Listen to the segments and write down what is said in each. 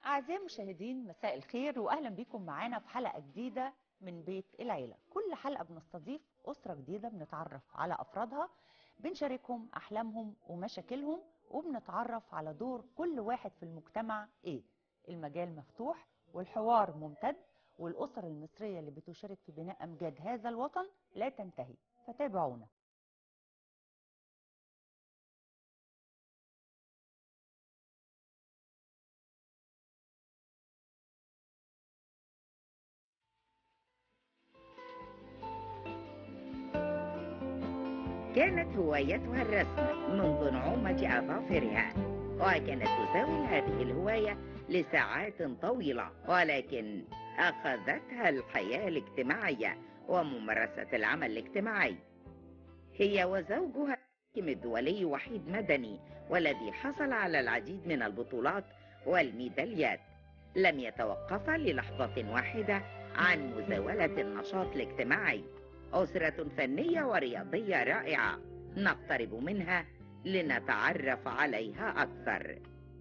أعزائي المشاهدين مساء الخير وأهلا بكم معانا في حلقة جديدة من بيت العيلة كل حلقة بنستضيف أسرة جديدة بنتعرف على أفرادها بنشاركهم أحلامهم ومشاكلهم وبنتعرف على دور كل واحد في المجتمع إيه المجال مفتوح والحوار ممتد والأسر المصرية اللي بتشارك في بناء أمجاد هذا الوطن لا تنتهي فتابعونا كانت هوايتها الرسم منذ نعومة أظافرها وكانت تزاول هذه الهواية لساعات طويلة ولكن أخذتها الحياة الاجتماعية وممارسة العمل الاجتماعي هي وزوجها الحاكم الدولي وحيد مدني والذي حصل على العديد من البطولات والميداليات لم يتوقفا للحظة واحدة عن مزاولة النشاط الاجتماعي أسرة فنية ورياضية رائعة نقترب منها لنتعرف عليها أكثر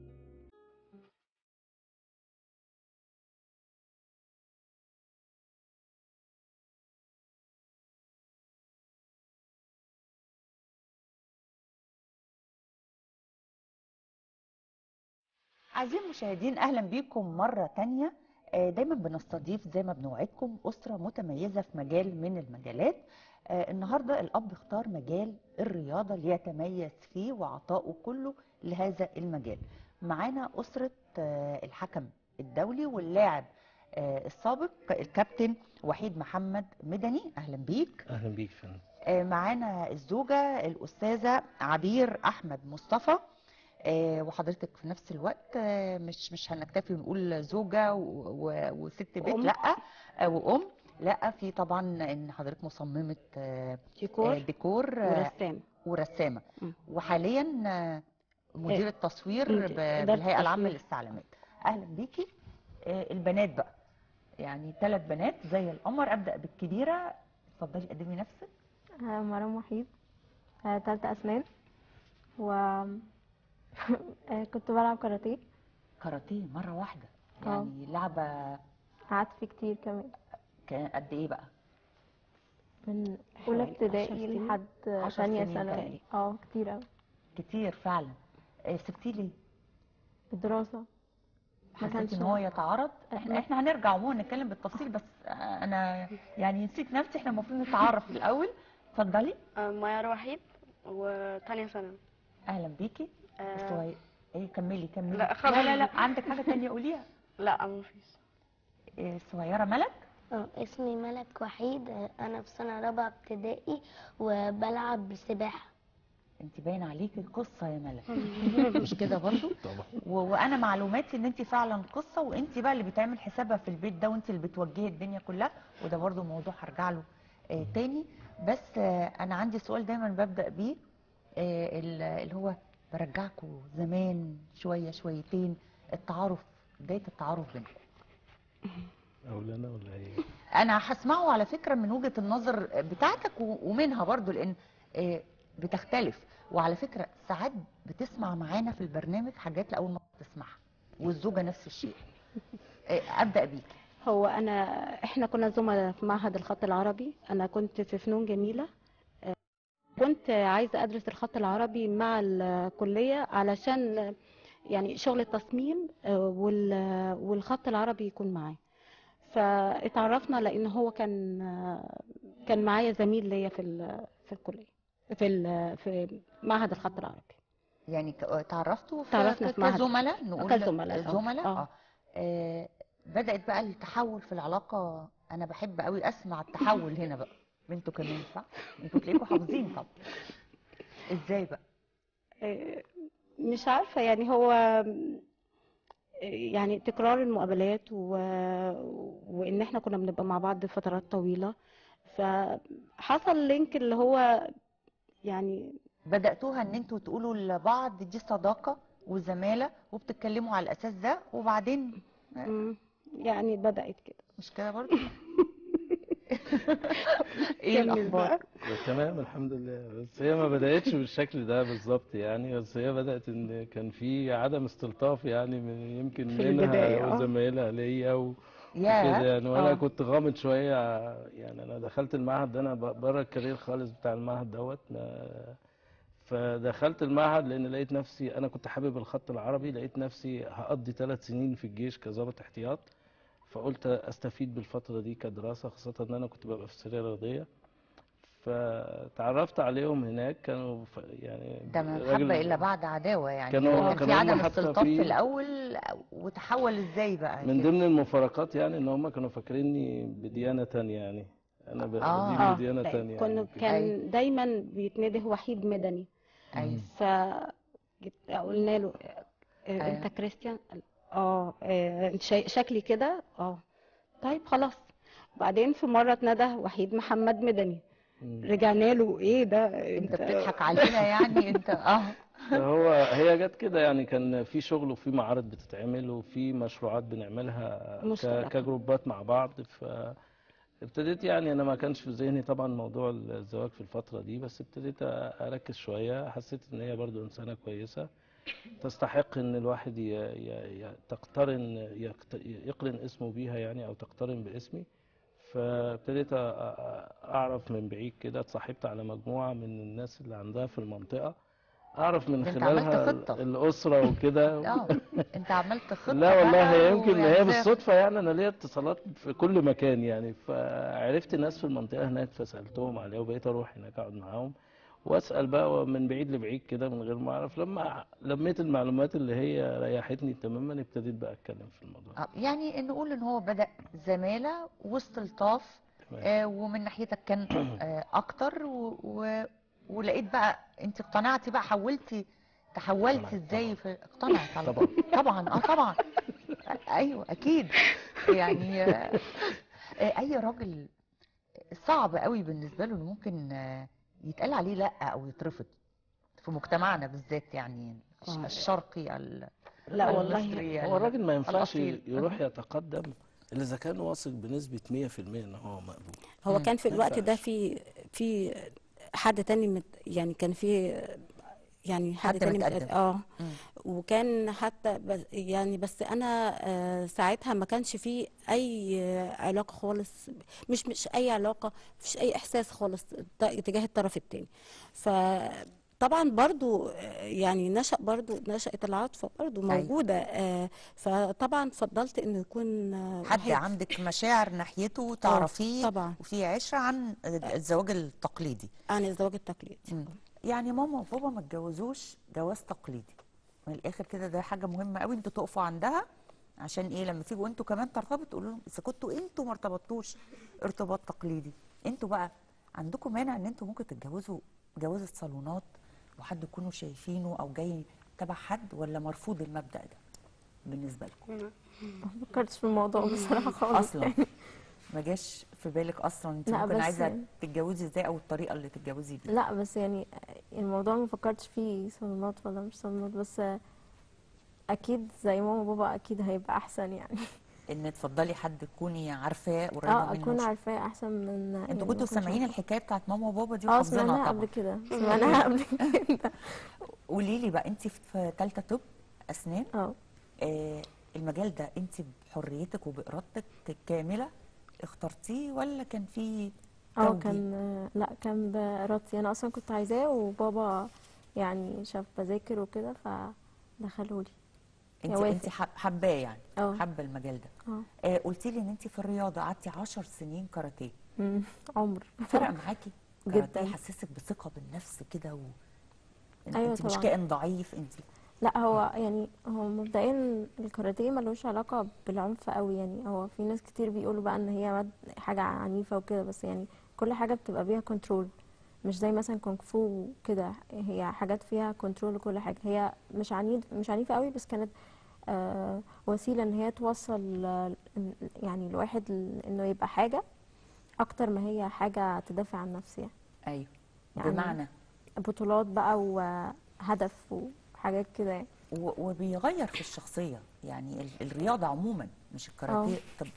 أعزائي المشاهدين أهلا بيكم مرة تانية آه، دايما بنستضيف زي ما بنوعدكم أسرة متميزة في مجال من المجالات آه، النهاردة الأب اختار مجال الرياضة ليتميز فيه وعطائه كله لهذا المجال معانا أسرة آه، الحكم الدولي واللاعب آه، السابق الكابتن وحيد محمد مدني أهلا بيك اهلا بيك فندم آه، معانا الزوجة الأستاذة عبير أحمد مصطفى آه، وحضرتك في نفس الوقت آه، مش مش هنكتفي ونقول زوجة و- و- وست بيت وأم. لا آه، وأم لا في طبعا ان حضرتك مصممة آه، آه، ديكور ديكور آه، ورسام ورسامة مم. وحاليا آه، مديرة تصوير مدير- ب- إدارة بالهيئة العامة التصوير. للاستعلامات أهلا بيكي آه، البنات بقى يعني ثلاث بنات زي القمر أبدأ بالكبيرة اتفضلي قدمي نفسك آه، مرام وحيد آه، تالتة أسنان و آه، كنت بلعب كاراتيه كاراتيه مرة واحدة آه. يعني لعبة قعدت فيه كتير كمان كان قد إيه بقى؟ من حوالي أولى عشر ابتدائي سنين. لحد عشر تانية سنين ثانوي تقريبا. اه كتير أوي كتير فعلا آه، سبتيه ليه؟ الدراسة ما حسيتي كانش ان هو يتعارض احنا ما- احنا هنرجع عموما نتكلم بالتفصيل بس آه، انا يعني نسيت نفسي احنا المفروض نتعرف الاول اتفضلي ميار وحيد وتانية ثانوي اهلا بيكي آه، الصغير ايه كملي كملي لا، خلاص. لا لا لا عندك حاجه تانية قوليها لا مفيش إيه، الصغيره ملك اه اسمي ملك وحيد آه، انا في سنه رابعه ابتدائي وبلعب سباحه انت باين عليكي قصه يا ملك مش كده برضو طبعا و- وانا معلوماتي ان انت فعلا قصه وانت بقى اللي بتعمل حسابها في البيت ده وانت اللي بتوجهي الدنيا كلها وده برضو موضوع هرجع له آه تاني بس آه انا عندي سؤال دايما ببدا بيه آه ال- اللي هو برجعكم زمان شويه شويتين التعارف بدايه التعارف بينكم او لا انا ولا ايه انا هسمعه على فكره من وجهه النظر بتاعتك و- ومنها برضو لان آه، بتختلف وعلى فكره ساعات بتسمع معانا في البرنامج حاجات لاول مره تسمعها والزوجه نفس الشيء آه، ابدا بيك هو انا احنا كنا زملاء في معهد الخط العربي انا كنت في فنون جميله آه، كنت عايزه ادرس الخط العربي مع الكليه علشان يعني شغل التصميم آه، وال- والخط العربي يكون معاه فاتعرفنا لان هو كان آه، كان معايا زميل ليا في ال- في الكليه في ال- في معهد الخط العربي يعني ك- تعرفتوا في تعرفنا ك- في معهد. كزملاء نقول كزملاء، آه. زملاء آه. اه آه، بدات بقى التحول في العلاقه انا بحب قوي اسمع التحول هنا بقى انتوا كمان صح انتوا تلاقيكوا حافظين طب ازاي بقى آه، مش عارفة يعني هو آه، يعني تكرار المقابلات و... وإن إحنا كنا بنبقى مع بعض فترات طويلة فحصل لينك اللي هو يعني بدأتوها ان انتوا تقولوا لبعض دي صداقة وزمالة وبتتكلموا على الاساس ده وبعدين مم، يعني بدأت كده مش كده برضه ايه كمل الاخبار بقى. تمام الحمد لله بس هي ما بدأتش بالشكل ده بالظبط يعني بس هي بدأت ان كان في عدم استلطاف يعني من يمكن في منها البداية، آه. وزمايلها ليا و- وكده يا يعني وانا آه. كنت غامض شويه يعني انا دخلت المعهد ده انا ب- بره الكارير خالص بتاع المعهد دوت ما- فدخلت المعهد لان لقيت نفسي انا كنت حابب الخط العربي لقيت نفسي هقضي ثلاث سنين في الجيش كظابط احتياط فقلت استفيد بالفتره دي كدراسه خاصه ان انا كنت ببقى في السريه الرياضيه فتعرفت عليهم هناك كانوا ف- يعني ده ما راجل- محبة إلا بعد عداوة يعني كانوا- كان في كانوا هم عدم حتى استلطاف في- في الأول وتحول إزاي بقى من كده؟ ضمن المفارقات يعني ان هم كانوا فاكريني بديانه تانية يعني انا ب- آه. بدين آه. بديانه طيب. تانية كنا يعني كده. كان دايما بيتنده وحيد مدني أيوه ف جيت- قلنا له آه، أيوة. انت كريستيان قال، اه آه، انت شا- شكلي كده اه طيب خلاص بعدين في مره اتندى وحيد محمد مدني مم. رجعنا له ايه ده أنت بتضحك علينا يعني أنت أه هو هي جت كده يعني كان في شغل وفي معارض بتتعمل وفي مشروعات بنعملها ك- مشتركة. كجروبات مع بعض فابتديت يعني انا ما كانش في ذهني طبعا موضوع الزواج في الفترة دي بس ابتديت اركز شوية حسيت ان هي برضو انسانة كويسة تستحق ان الواحد ي... ي... ي... تقترن يقت... يقرن اسمه بيها يعني او تقترن باسمي فابتديت أ- أ- اعرف من بعيد كده اتصاحبت على مجموعة من الناس اللي عندها في المنطقة اعرف من ده أنت عملت خلالها خطة. ال- الاسرة وكده أه أنت عملت خطة لا والله بقى هي يمكن هي ويعني بالصدفة يعني أنا ليا اتصالات في كل مكان يعني فعرفت ناس في المنطقة هناك فسألتهم عليه وبقيت أروح هناك أقعد معاهم وأسأل بقى من بعيد لبعيد كده من غير ما أعرف لما لميت المعلومات اللي هي ريحتني تماما ابتديت بقى أتكلم في الموضوع آه، يعني نقول إن هو بدأ زمالة واستلطاف تمام. آه، ومن ناحيتك كان آه، أكتر و... و... ولقيت بقى أنت اقتنعتي بقى حولتي تحولتي اقتنعت ازاي طبعاً. في اقتنعت على طبعاً. طول طبعا اه طبعا ايوه اكيد يعني آه، آه، اي راجل صعب قوي بالنسبه له انه ممكن آه، يتقال عليه لا او يترفض في مجتمعنا بالذات يعني الش- آه. الشرقي ال- لا المصري والله هو الراجل ما ينفعش الأصيل. يروح يتقدم إلا إذا كان واثق بنسبة 100% إن هو مقبول هو مم. كان في ما الوقت ده ينفعش. في في حد تاني مت يعني كان في يعني حد, حد تاني مت- متقدم. اه مم. وكان حتى بس يعني بس انا آه، ساعتها ما كانش في اي علاقه خالص مش مش اي علاقه مفيش اي احساس خالص ت- تجاه الطرف التاني فطبعا برضو آه، يعني نشأ برضو نشأت العاطفه برضو أيوة. موجوده آه، فطبعا فضلت انه يكون آه، حد وحيد. عندك مشاعر ناحيته تعرفيه طبعا وفي عشرة عن الزواج التقليدي عن الزواج التقليدي مم. يعني ماما وبابا ما اتجوزوش جواز تقليدي من الاخر كده ده حاجه مهمه قوي انتوا تقفوا عندها عشان ايه لما تيجوا انتوا كمان ترتبطوا تقولوا لهم اذا كنتوا انتوا ما ارتبطتوش ارتباط تقليدي انتوا بقى عندكم مانع ان انتوا ممكن تتجوزوا جوازة صالونات وحد تكونوا شايفينه او جاي تبع حد ولا مرفوض المبدأ ده بالنسبه لكم ما فكرتش في الموضوع بصراحة خالص اصلا ما جاش في بالك اصلا انت لا، ممكن بس عايزه يعني- تتجوزي ازاي او الطريقه اللي تتجوزي بيها لا بس يعني الموضوع ما فكرتش فيه صالونات ولا مش صالونات بس اكيد زي ماما وبابا اكيد هيبقى احسن يعني ان تفضلي حد تكوني عارفاه قريبه اه منه اكون عارفاه احسن من انتوا يعني كنتوا ما أكونش سامعين عارفة. الحكايه بتاعت ماما وبابا دي اه وحافظينها سمعناها طبعا قبل كده سمعناها قبل كده قولي لي بقى انت في ثالثه طب اسنان اه آه المجال ده انت بحريتك وبارادتك الكامله اخترتيه ولا كان في اه توجيه؟ كان لا كان بإرادتي انا اصلا كنت عايزاه وبابا يعني شاف بذاكر وكده فدخلولي انت يوافق. انت حب- حباه يعني اه حابه المجال ده اه آه قلتي لي ان انت في الرياضه قعدتي 10 سنين كاراتيه مم. عمر فرق معاكي كاراتيه جدا. حسسك بثقه بالنفس كده و انت, أيوة انت مش طبعا. كائن ضعيف انت لا هو يعني هو مبدئيا الكاراتيه ملوش علاقة بالعنف قوي يعني هو في ناس كتير بيقولوا بقى ان هي مد- حاجة عنيفة وكده بس يعني كل حاجة بتبقى بيها كنترول مش زي مثلا كونغ فو كده هي حاجات فيها كنترول وكل حاجة هي مش عنيد مش عنيفة قوي بس كانت آه وسيلة ان هي توصل آه، يعني الواحد ل- انه يبقى حاجة اكتر ما هي حاجة تدافع عن نفسها ايوه يعني بمعنى بطولات بقى وهدف وحاجات كده يعني و- وبيغير في الشخصية يعني ال- الرياضة عموما مش الكاراتيه طب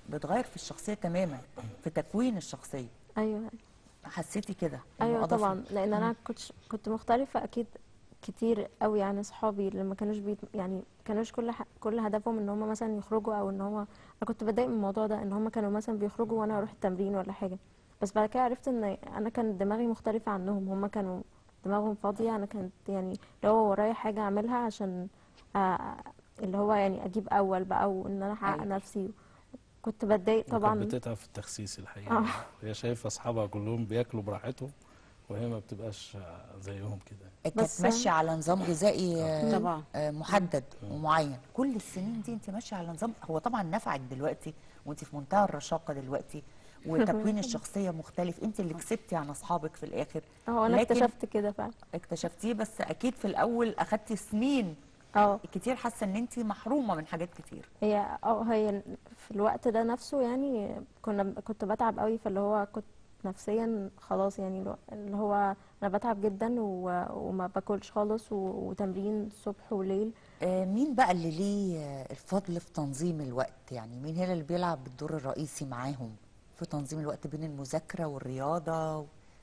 بتغير في الشخصيه تماما في تكوين الشخصيه ايوه حسيتي كده إنه ايوه أضاف- طبعا لان انا مم. كنت كنت مختلفه اكيد كتير قوي عن اصحابي اللي ما كانوش بيت يعني كانوش كل ح... كل هدفهم ان هم مثلا يخرجوا او ان هم انا كنت بتضايق من الموضوع ده ان هم كانوا مثلا بيخرجوا وانا اروح التمرين ولا حاجه بس بعد كده عرفت ان انا كان دماغي مختلفه عنهم هم كانوا دماغهم فاضيه انا كانت يعني لو ورايا حاجه اعملها عشان آه اللي هو يعني اجيب اول بقى وان انا احقق أيوة. نفسي كنت بتضايق طبعا كانت بتتعب في التخسيس الحقيقه آه. هي شايفه اصحابها كلهم بياكلوا براحتهم وهي ما بتبقاش زيهم كده كانت بس- ماشيه على نظام غذائي آه، طبعا آه، محدد ومعين كل السنين دي انت ماشيه على نظام هو طبعا نفعك دلوقتي وانت في منتهى الرشاقه دلوقتي وتكوين الشخصيه مختلف انت اللي كسبتي عن اصحابك في الاخر اه انا لكن- اكتشفت كده فعلا اكتشفتيه بس اكيد في الاول اخدتي سنين اه كتير حاسه ان انت محرومه من حاجات كتير هي اه هي في الوقت ده نفسه يعني كنا كنت بتعب قوي فاللي هو كنت نفسيا خلاص يعني الو- اللي هو انا بتعب جدا و- وما باكلش خالص و- وتمرين صبح وليل آه، مين بقى اللي ليه آه، الفضل في تنظيم الوقت يعني مين هنا اللي بيلعب الدور الرئيسي معاهم في تنظيم الوقت بين المذاكره والرياضه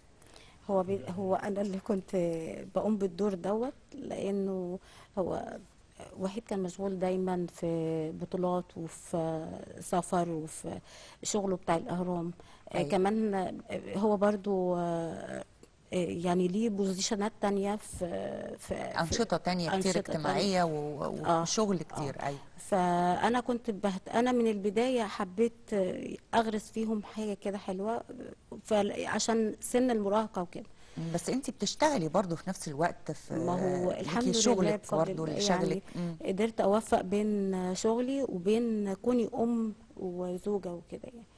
هو بي هو انا اللي كنت بقوم بالدور دوت لانه هو وحيد كان مشغول دايما في بطولات وفي سفر وفي شغله بتاع الاهرام آه، أيوة. كمان آه، هو برضو آه، آه، يعني ليه بوزيشنات تانية في في انشطه تانية كتير أنشطة اجتماعيه و- آه. وشغل كتير ايوه فانا كنت بهت... انا من البدايه حبيت آه، اغرس فيهم حاجه كده حلوه فعشان سن المراهقه وكده بس انت بتشتغلي برضو في نفس الوقت في ما هو ليكي الحمد لله شغلك بفضل برضو الله اللي يعني شغلك مم. قدرت اوفق بين شغلي وبين كوني ام وزوجه وكده يعني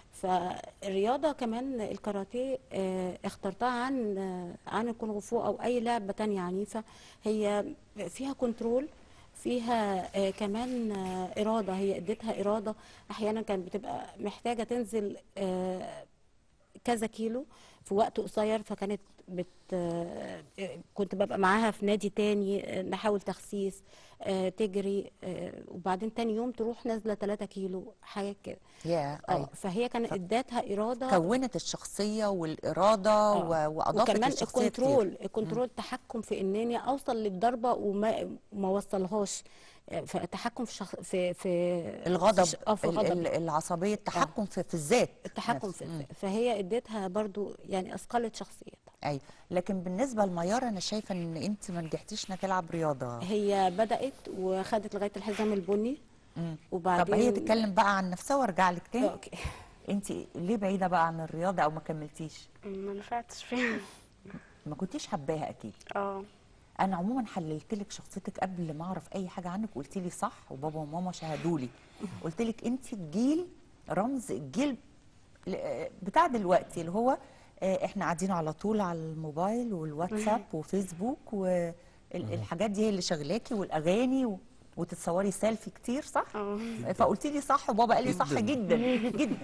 فالرياضه كمان الكاراتيه آه، اخترتها عن آه، عن الكونغ فو او اي لعبه تانية عنيفه هي فيها كنترول فيها آه، كمان آه، اراده هي اديتها اراده احيانا كانت بتبقى محتاجه تنزل آه، كذا كيلو في وقت قصير فكانت بت آه، كنت ببقى معاها في نادي تاني آه، نحاول تخسيس آه، تجري آه، وبعدين تاني يوم تروح نازله 3 كيلو حاجه كده يا اه أيوة. فهي كان اداتها اراده كونت الشخصيه والاراده آه. و- واضافت وكمان للشخصيه كتير. الكنترول الكنترول التحكم في انني اوصل للضربه وما ما اوصلهاش آه، فالتحكم في شخص في في الغضب في ش- اه في ال- الغضب ال- العصبيه التحكم في, في الذات التحكم نفسه. في مم. فهي اديتها برضو يعني اثقلت شخصيتها ايوه لكن بالنسبه لميار انا شايفه ان انت ما نجحتيش انها تلعب رياضه هي بدأت وخدت لغاية الحزام البني مم. وبعدين طب هي تتكلم بقى عن نفسها وارجع لك تاني اوكي انت ليه بعيده بقى عن الرياضه او ما كملتيش ما نفعتش فيها ما كنتيش حباها اكيد اه انا عموما حللت لك شخصيتك قبل ما اعرف اي حاجه عنك قلت لي صح وبابا وماما شهدوا لي قلت لك انت الجيل رمز الجيل ل- بتاع دلوقتي اللي هو آه، احنا قاعدين على طول على الموبايل والواتساب وفيسبوك والحاجات دي هي اللي شغلاكي والاغاني و... وتتصوري سيلفي كتير صح اه فقلت لي صح وبابا قال لي صح جدا جدا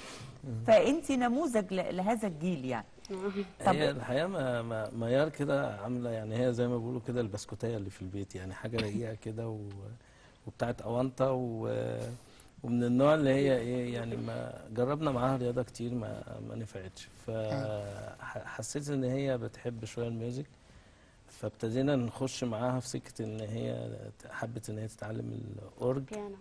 فانت نموذج ل- لهذا الجيل يعني طب- هي الحقيقه ما ما ميار كده عامله يعني هي زي ما بيقولوا كده البسكوتيه اللي في البيت يعني حاجه رقيقه كده و... وبتاعت اونطه و... ومن النوع اللي هي ايه يعني ما جربنا معاها رياضه كتير ما ما نفعتش فحسيت ان هي بتحب شويه الميوزك فابتدينا نخش معاها في سكه ان هي حبت ان هي تتعلم الاورج بيانا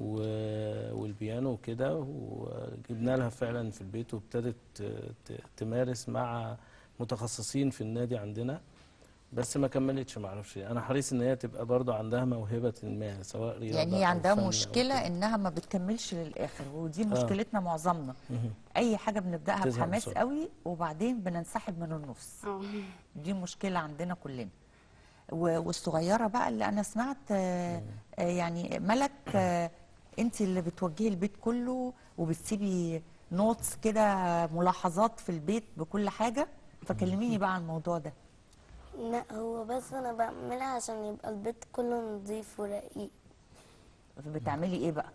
و- والبيانو وكده وجبنا لها فعلا في البيت وابتدت ت- تمارس مع متخصصين في النادي عندنا بس ما كملتش ما اعرفش انا حريص ان هي تبقى برضو عندها موهبه ما سواء رياضه يعني هي أو عندها فن أو مشكله كده. انها ما بتكملش للاخر ودي مشكلتنا معظمنا مهم. اي حاجه بنبداها تزهق بحماس بسرعة. قوي وبعدين بننسحب من النص اه دي مشكله عندنا كلنا و- والصغيره بقى اللي انا سمعت آه، آه، يعني ملك آه، انت اللي بتوجهي البيت كله وبتسيبي نوتس كده ملاحظات في البيت بكل حاجه فكلميني بقى عن الموضوع ده لا هو بس انا بعملها عشان يبقى البيت كله نظيف ورقيق بتعملي ايه بقى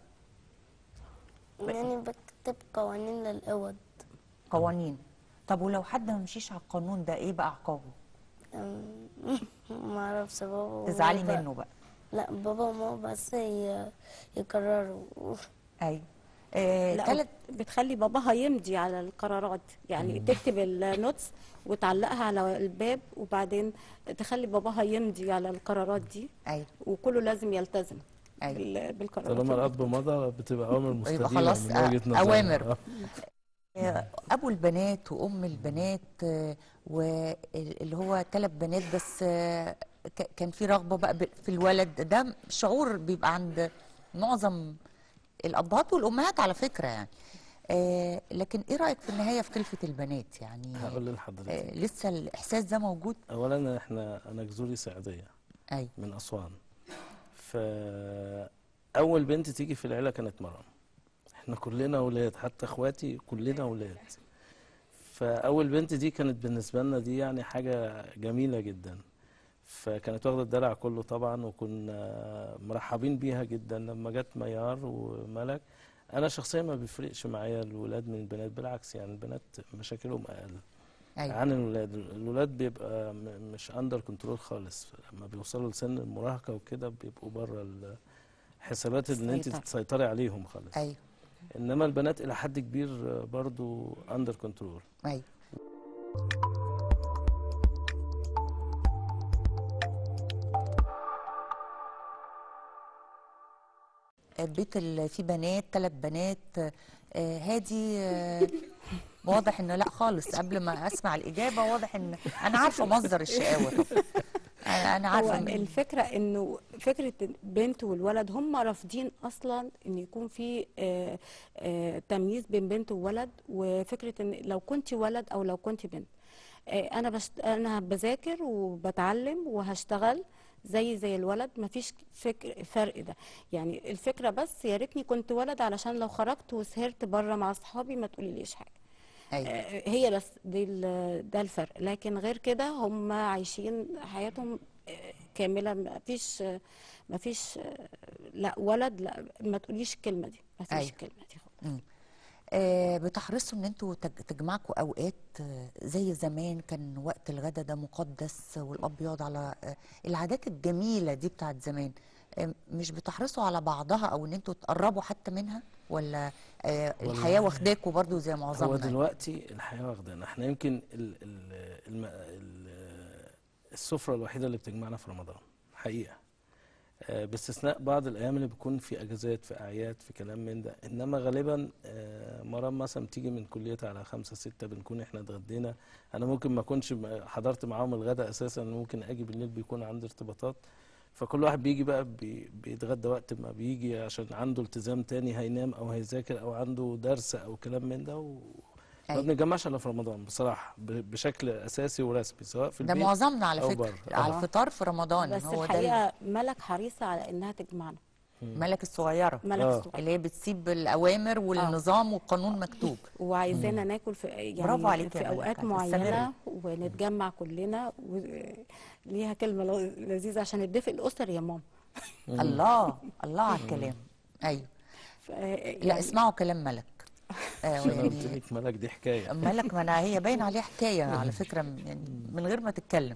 يعني بكتب قوانين للأوض قوانين طب ولو حد ما مشيش على القانون ده ايه بقى عقابه أم، ما اعرفش بابا تزعلي وبابا- منه بقى لا بابا وماما بس ي- يقرروا ايوه آه لا تلت بتخلي باباها يمضي على القرارات يعني تكتب النوتس وتعلقها على الباب وبعدين تخلي باباها يمضي على القرارات دي ايوه وكله لازم يلتزم ايوه بال- بالقرارات طالما الاب مضى بتبقى اوامر مستديمه خلاص، من آه، وجهه نظري أوامر. آه. آه، ابو البنات وام البنات آه، واللي هو ثلاث بنات بس آه، ك- كان في رغبه بقى ب- في الولد ده شعور بيبقى عند معظم الابهات والامهات على فكره يعني آه، لكن ايه رايك في النهايه في خلفه البنات يعني هقول آه، لحضرتك لسه الاحساس ده موجود اولا احنا انا جذوري صعيديه ايوه من اسوان فاول بنت تيجي في العيله كانت مرام احنا كلنا اولاد حتى اخواتي كلنا اولاد فاول بنت دي كانت بالنسبه لنا دي يعني حاجه جميله جدا فكانت واخده الدلع كله طبعا وكنا مرحبين بيها جدا لما جت ميار وملك انا شخصيا ما بيفرقش معايا الولاد من البنات بالعكس يعني البنات مشاكلهم اقل ايوه عن الولاد الولاد بيبقى م- مش اندر كنترول خالص لما بيوصلوا لسن المراهقه وكده بيبقوا بره الحسابات ان انت السيطرة. تسيطري عليهم خالص ايوه انما البنات الى حد كبير برضو اندر كنترول ايوه البيت اللي فيه بنات ثلاث بنات آه، هادي آه، واضح انه لا خالص قبل ما اسمع الاجابه واضح ان انا عارفه مصدر الشقاوه طبعا انا انا هو عارفه من- الفكرة انه فكرة البنت والولد هم رافضين اصلا ان يكون في آه، آه، تمييز بين بنت وولد وفكرة ان لو كنت ولد او لو كنت بنت آه، انا بشت... انا بذاكر وبتعلم وهشتغل زي زي الولد مفيش فكر فرق ده يعني الفكرة بس يا ريتني كنت ولد علشان لو خرجت وسهرت بره مع اصحابي ما تقوليليش حاجة ايوه آه، هي بس دي ال- ده الفرق لكن غير كده هم عايشين حياتهم آه، كاملة ما فيش ما فيش لا ولد لا ما تقوليش الكلمة دي ما فيش أيوة. الكلمة دي خالص مم. آه بتحرصوا ان انتوا تج- تجمعكوا اوقات آه، زي زمان كان وقت الغدا ده مقدس والاب يقعد على آه العادات الجميله دي بتاعت زمان آه مش بتحرصوا على بعضها او ان انتوا تقربوا حتى منها ولا آه والله الحياه واخداكوا برضو زي هو معظمنا دلوقتي الحياه واخدانا احنا يمكن ال ال الم ال السفره الوحيده اللي بتجمعنا في رمضان حقيقه آه، باستثناء بعض الايام اللي بيكون في اجازات في اعياد في كلام من ده انما غالبا آه، مرام مثلا بتيجي من كليتها على خمسة ستة بنكون احنا اتغدينا انا ممكن ما اكونش م- حضرت معاهم الغداء اساسا ممكن اجي بالليل بيكون عندي ارتباطات فكل واحد بيجي بقى بي- بيتغدى وقت ما بيجي عشان عنده التزام تاني هينام او هيذاكر او عنده درس او كلام من ده و... ما أيوة. بنتجمعش الا في رمضان بصراحه ب- بشكل اساسي ورسمي سواء في ده البيت معظمنا على أو فكره بره. على آه. الفطار في رمضان بس هو ده ال- الحقيقة ملك حريصة على انها تجمعنا ملك الصغيره ملك آه. الصغير اللي هي بتسيب الاوامر والنظام والقانون مكتوب وعايزانا ناكل في يعني برافو عليك في يا ملك. اوقات استمري. معينه ونتجمع كلنا وليها كلمه لو- لذيذه عشان الدفء الاسري يا ماما الله الله على الكلام ايوه ف- لا يعني اسمعوا كلام ملك آه عشان أنا قلت يعني لك ملك دي حكايه ملك ما انا هي باين عليها حكايه على فكره من- يعني من غير ما تتكلم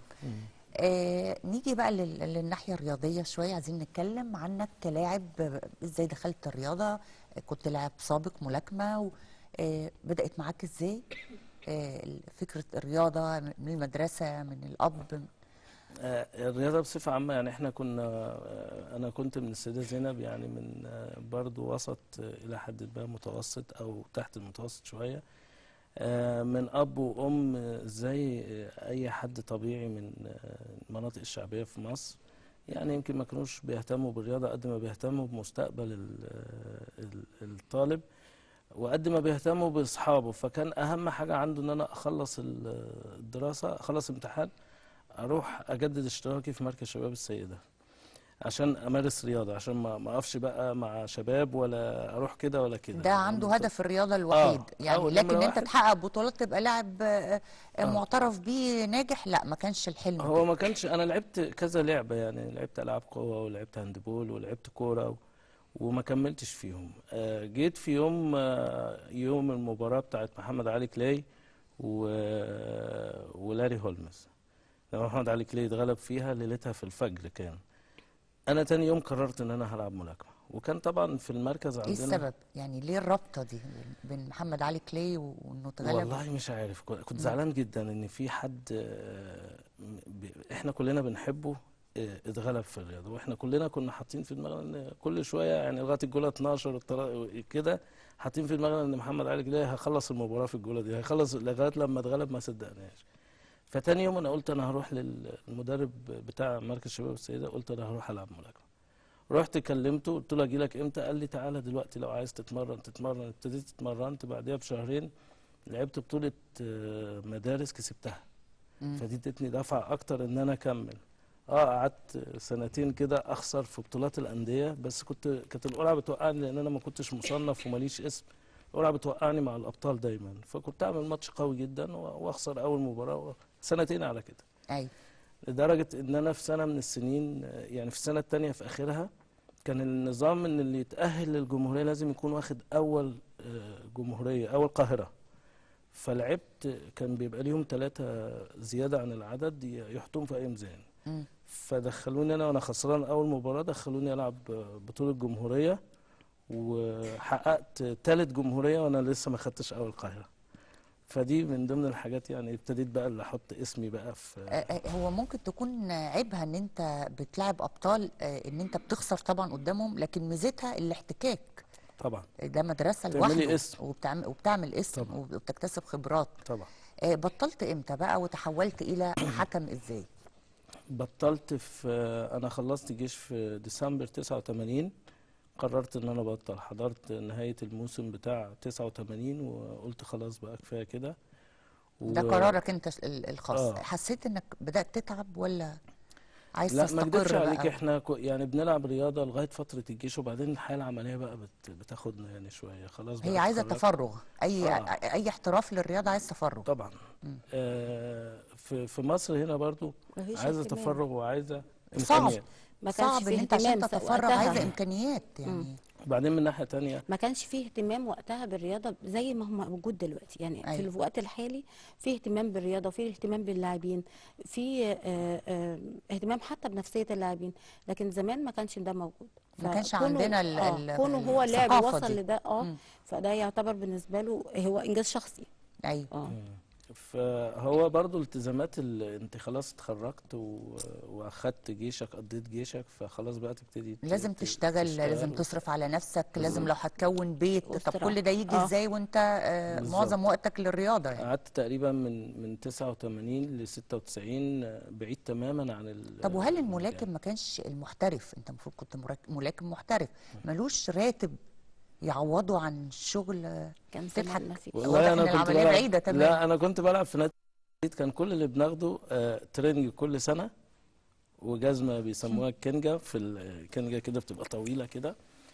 آه نيجي بقى لل- للناحيه الرياضيه شويه عايزين نتكلم عنك كلاعب آه، ازاي دخلت الرياضه آه، كنت لاعب سابق ملاكمه و- آه بدات معاك ازاي آه فكره الرياضه من المدرسه من الاب آه، الرياضة بصفة عامة يعني احنا كنا آه، أنا كنت من السيدة زينب يعني من آه، برضو وسط آه، إلى حد ما متوسط أو تحت المتوسط شوية آه، من أب وأم آه، زي آه، أي حد طبيعي من آه، المناطق الشعبية في مصر يعني يمكن ما كانوش بيهتموا بالرياضة قد ما بيهتموا بمستقبل ال- آه، ال- الطالب وقد ما بيهتموا بأصحابه فكان أهم حاجة عنده إن أنا أخلص ال- الدراسة أخلص امتحان اروح اجدد اشتراكي في مركز شباب السيده عشان امارس رياضه عشان ما ما اقفش بقى مع شباب ولا اروح كده ولا كده ده عنده هدف الرياضه الوحيد يعني أول لكن نمرة انت واحد. تحقق بطولات تبقى لاعب آه، آه، آه. معترف بيه ناجح لا ما كانش الحلم هو ما كانش انا لعبت كذا لعبه يعني لعبت العاب قوه ولعبت هاندبول ولعبت كوره و... وما كملتش فيهم آه، جيت في يوم آه، يوم المباراه بتاعت محمد علي كلاي و... ولاري هولمز لما محمد علي كلاي اتغلب فيها ليلتها في الفجر كان انا تاني يوم قررت ان انا هلعب ملاكمه وكان طبعا في المركز ايه عندنا السبب يعني ليه الرابطه دي بين محمد علي كلاي وانه اتغلب والله مش عارف كو- كنت زعلان جدا ان في حد آه، ب- احنا كلنا بنحبه آه، اتغلب في الرياضه واحنا كلنا كنا حاطين في دماغنا ان كل شويه يعني لغايه الجوله 12 والترا- كده حاطين في دماغنا ان محمد علي كلاي هيخلص المباراه في الجوله دي هيخلص لغايه لما اتغلب ما صدقناش فتاني يوم انا قلت انا هروح للمدرب بتاع مركز شباب السيده قلت انا هروح العب ملاكمه رحت كلمته قلت له اجي لك امتى قال لي تعالى دلوقتي لو عايز تتمرن تتمرن ابتديت اتمرنت بعدها بشهرين لعبت بطولة آه، مدارس كسبتها مم. فدي ادتني دفعة أكتر إن أنا أكمل اه قعدت سنتين كده أخسر في بطولات الأندية بس كنت كانت القرعة بتوقعني لأن أنا ما كنتش مصنف وماليش اسم القرعة بتوقعني مع الأبطال دايما فكنت أعمل ماتش قوي جدا و- وأخسر أول مباراة سنتين على كده ايوه لدرجة إن أنا في سنة من السنين آه، يعني في السنة التانية في آخرها كان النظام إن اللي يتأهل للجمهورية لازم يكون واخد أول آه، جمهورية أول قاهرة فلعبت كان بيبقى ليهم ثلاثة زيادة عن العدد ي- يحطوهم في أي ميزان مم. فدخلوني أنا وأنا خسران أول مباراة دخلوني ألعب آه، بطولة جمهورية وحققت ثالث جمهورية وأنا لسه ما خدتش أول قاهرة فدي من ضمن الحاجات يعني ابتديت بقى اللي أحط اسمي بقى في آه، آه، هو ممكن تكون عيبها ان انت بتلعب ابطال آه، ان انت بتخسر طبعا قدامهم لكن ميزتها الاحتكاك طبعا ده مدرسه تعملي لوحده اسم. وبتعمل وبتعمل اسم طبعا. وبتكتسب خبرات طبعا آه، بطلت امتى بقى وتحولت الى حكم ازاي بطلت في انا خلصت جيش في ديسمبر 89 قررت ان انا ابطل حضرت نهاية الموسم بتاع 89 وقلت خلاص بقى كفاية كده ده و- قرارك انت ال- الخاص آه. حسيت انك بدات تتعب ولا عايز لا ما تستقر اكدبش عليك بقى احنا كو- يعني بنلعب رياضة لغاية فترة الجيش وبعدين الحياة العملية بقى بت بتاخدنا يعني شوية خلاص بقى هي عايزه اتخرجت. تفرغ اي آه. اي احتراف للرياضه عايز تفرغ طبعا مم. آه في في مصر هنا برضو مفيش عايزة اهتمام. تفرغ وعايزة صعب إمكانيات ما كانش صعب ان فيه انت عشان اهتمام تتفرغ وقتها. عايزه امكانيات يعني وبعدين من ناحية تانية ما كانش فيه اهتمام وقتها بالرياضه زي ما هو موجود دلوقتي يعني في أيوة. الوقت الحالي في اهتمام بالرياضه وفي اهتمام باللاعبين في آه، آه، اهتمام حتى بنفسيه اللاعبين لكن زمان ما كانش ده موجود ما كانش فكونه- عندنا ال- آه، ال- كونه هو لاعب الثقافة وصل دي. لده اه مم. فده يعتبر بالنسبه له هو انجاز شخصي ايوه اه فهو برضو التزامات ال... انت خلاص اتخرجت و... واخدت جيشك قضيت جيشك فخلاص بقى تبتدي ت- لازم ت- تشتغل لازم تشتغل. تصرف على نفسك لازم لو هتكون بيت طب أسرة. كل ده يجي آه. ازاي وانت آه، بالظبط. معظم وقتك للرياضه يعني قعدت تقريبا من من 89 ل 96 بعيد تماما عن ال... طب وهل الملاكم ما كانش المحترف انت المفروض كنت مراك- ملاكم محترف ملوش راتب يعوضوا عن الشغل آه، كان تضحك زمان ما فيش واضح والله ان انا كنت العمليه بلعب بعيده تماما لا انا كنت بلعب في نادي كان كل اللي بناخده آه تريننج كل سنه وجزمه بيسموها الكنجه في الكنجه كده بتبقى طويله كده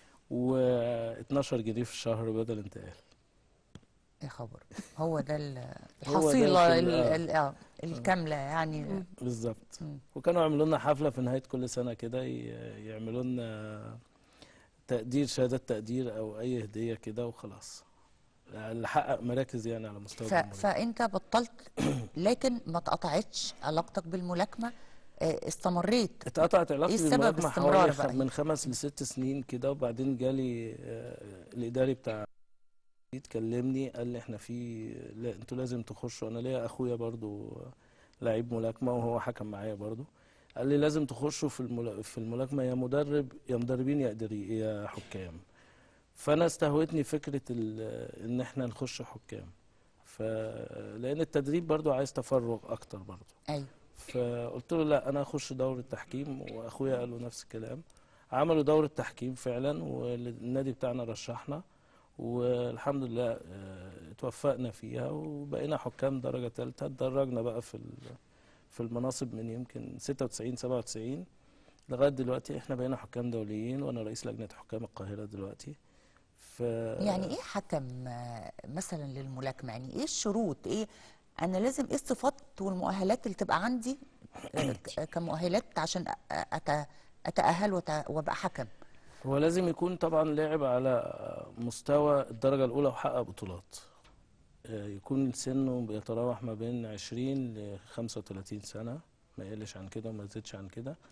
و12 جنيه في الشهر بدل انتقال يا خبر هو ده ال- هو ده الحصيله الكل- ال- آه. ال- آه، الكامله يعني بالظبط مم. وكانوا يعملوا لنا حفله في نهايه كل سنه كده ي- يعملوا لنا تقدير شهاده تقدير او اي هديه كده وخلاص اللي حقق مراكز يعني على مستوى ف... الجمهوريه فانت بطلت لكن ما اتقطعتش علاقتك بالملاكمه آه، استمريت اتقطعت علاقتي إيه السبب بالملاكمة استمرار حوالي بقى خ- من خمس لست سنين كده وبعدين جالي آه، الإداري بتاع كلمني قال لي احنا في لا انتوا لازم تخشوا انا ليا اخويا برضو لعيب ملاكمة وهو حكم معايا برضو قال لي لازم تخشوا في الملا... في الملاكمة يا مدرب يا مدربين يا إداري يا حكام فانا استهوتني فكرة ال... ان احنا نخش حكام ف لان التدريب برضو عايز تفرغ اكتر برضو ايوه فقلت له لا انا اخش دورة تحكيم واخويا قال له نفس الكلام عملوا دورة تحكيم فعلا والنادي بتاعنا رشحنا والحمد لله آه، اتوفقنا فيها وبقينا حكام درجة ثالثة اتدرجنا بقى في ال- في المناصب من يمكن 96 97 لغاية دلوقتي احنا بقينا حكام دوليين وانا رئيس لجنة حكام القاهرة دلوقتي ف يعني ايه حكم آه، مثلا للملاكمه يعني ايه الشروط ايه انا لازم ايه الصفات والمؤهلات اللي تبقى عندي آه، ك- كمؤهلات عشان أ- أت... اتاهل وت... وابقى حكم هو لازم يكون طبعا لاعب على مستوى الدرجة الأولى وحقق بطولات آه، يكون سنه بيتراوح ما بين 20 ل 35 سنة ما يقلش عن كده وما يزيدش عن كده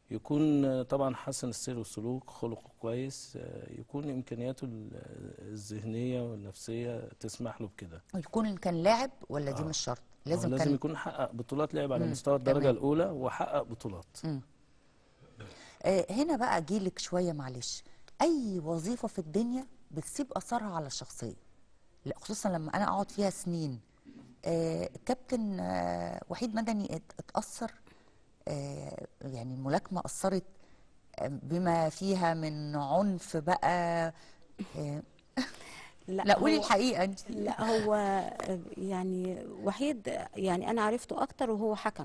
يكون آه، طبعا حسن السير والسلوك خلقه كويس آه، يكون امكانياته ال- الذهنيه والنفسيه تسمح له بكده يكون كان لاعب ولا دي آه. مش شرط هو لازم لازم كان يكون حقق بطولات لعب على مم، مستوى الدرجه تمام. الاولى وحقق بطولات مم. آه هنا بقى اجيلك شويه معلش اي وظيفه في الدنيا بتسيب اثرها على الشخصيه لا خصوصا لما انا اقعد فيها سنين آه كابتن آه وحيد مدني ات- اتاثر آه يعني الملاكمه اثرت آه، بما فيها من عنف بقى آه لا قولي هو- الحقيقه انت لا هو يعني وحيد يعني انا عرفته اكتر وهو حكم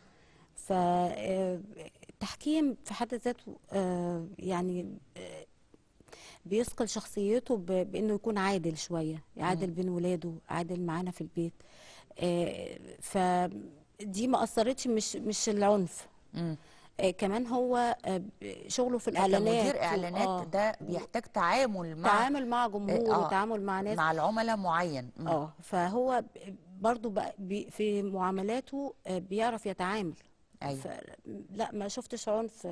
فالتحكيم في حد ذاته آه، يعني آه، بيثقل شخصيته ب- بانه يكون عادل شويه عادل بين ولاده عادل معانا في البيت آه، فدي ما اثرتش مش مش العنف مم. آه، كمان هو آه، شغله في لا، الاعلانات كمدير اعلانات آه، ده بيحتاج تعامل مع تعامل مع جمهور آه، وتعامل مع ناس مع العملاء معين مم. اه فهو ب- برضو بقى بي في معاملاته آه، بيعرف يتعامل أيوة. ف- لا ما شفتش عنف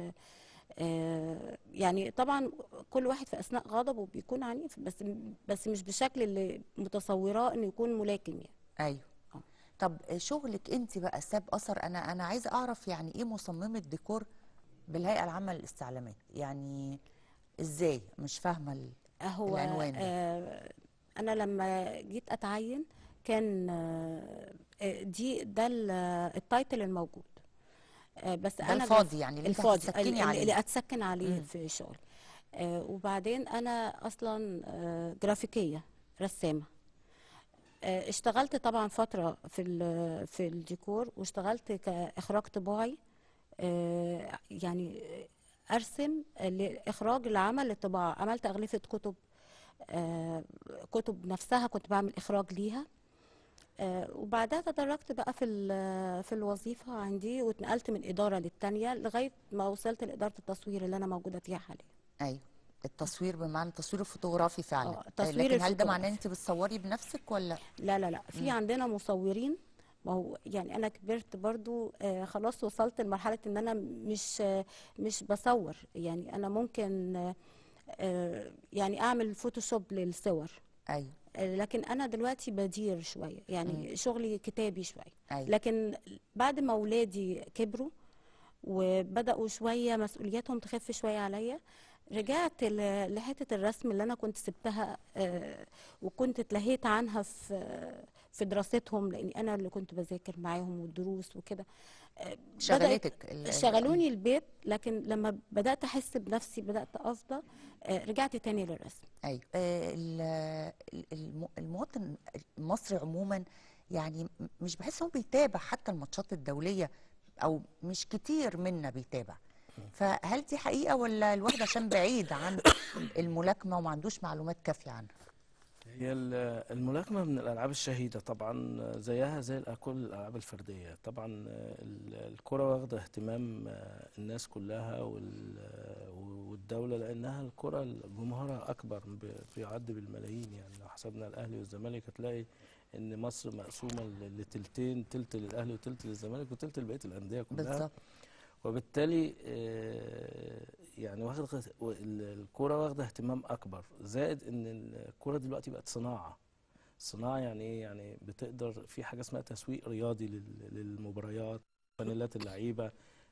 آه، يعني طبعا كل واحد في اثناء غضبه بيكون عنيف بس بس مش بالشكل اللي متصوراه انه يكون ملاكم يعني ايوه آه. طب شغلك انت بقى ساب اثر انا انا عايزه اعرف يعني ايه مصممه ديكور بالهيئه العامه للاستعلامات يعني ازاي مش فاهمه ال... هو العنوان ده. آه انا لما جيت اتعين كان آه آه، دي ده ال- التايتل الموجود آه بس ده انا الفاضي يعني اللي انت الفاضي هتسكني اللي, عليه. اللي اتسكن عليه مم. في شغلي آه وبعدين انا اصلا آه جرافيكيه رسامه آه اشتغلت طبعا فتره في ال- في الديكور واشتغلت كاخراج طباعي آه يعني ارسم لاخراج العمل للطباعه عملت اغلفه كتب آه كتب نفسها كنت بعمل اخراج ليها آه، وبعدها تدرجت بقى في ال- في الوظيفه عندي واتنقلت من اداره للتانيه لغايه ما وصلت لاداره التصوير اللي انا موجوده فيها حاليا ايوه التصوير بمعنى التصوير الفوتوغرافي فعلا آه، التصوير لكن هل ده معناه الفوتوغرافي. ان انت بتصوري بنفسك ولا لا لا لا في عندنا مصورين ما هو يعني انا كبرت برضو آه خلاص وصلت لمرحله ان انا مش آه مش بصور يعني انا ممكن آه آه يعني اعمل فوتوشوب للصور ايوه آه لكن انا دلوقتي بدير شويه يعني شغلي كتابي شويه ايوه لكن بعد ما ولادي كبروا وبدأوا شوية مسؤولياتهم تخف شوية عليا رجعت ل- لحتة الرسم اللي أنا كنت سبتها آه، وكنت اتلهيت عنها في في دراستهم لأني أنا اللي كنت بذاكر معاهم والدروس وكده آه، بدأت شغلتك ال- شغلوني البيت لكن لما بدأت أحس بنفسي بدأت أفضى آه، رجعت تاني للرسم ايوه آه، ال- ال- الم- المواطن المصري عموما يعني م- مش بحس هو بيتابع حتى الماتشات الدوليه او مش كتير منا بيتابع فهل دي حقيقه ولا الواحد عشان بعيد عن الملاكمه وما عندوش معلومات كافيه عنها هي ال- الملاكمة من الألعاب الشهيدة طبعا زيها زي الأ- كل الألعاب الفردية طبعا ال- الكرة واخدة اهتمام الناس كلها وال- والدولة لأنها الكرة جمهورها أكبر ب- بيعد بالملايين يعني لو حسبنا الأهلي والزمالك هتلاقي إن مصر مقسومة ل- لتلتين تلت للأهلي وتلت للزمالك وتلت لبقية الأندية كلها بالظبط وبالتالي آه، يعني واخد ال- الكرة واخدة اهتمام أكبر زائد إن الكرة دلوقتي بقت صناعة صناعة يعني إيه يعني بتقدر في حاجة اسمها تسويق رياضي لل- للمباريات فانيلات اللعيبة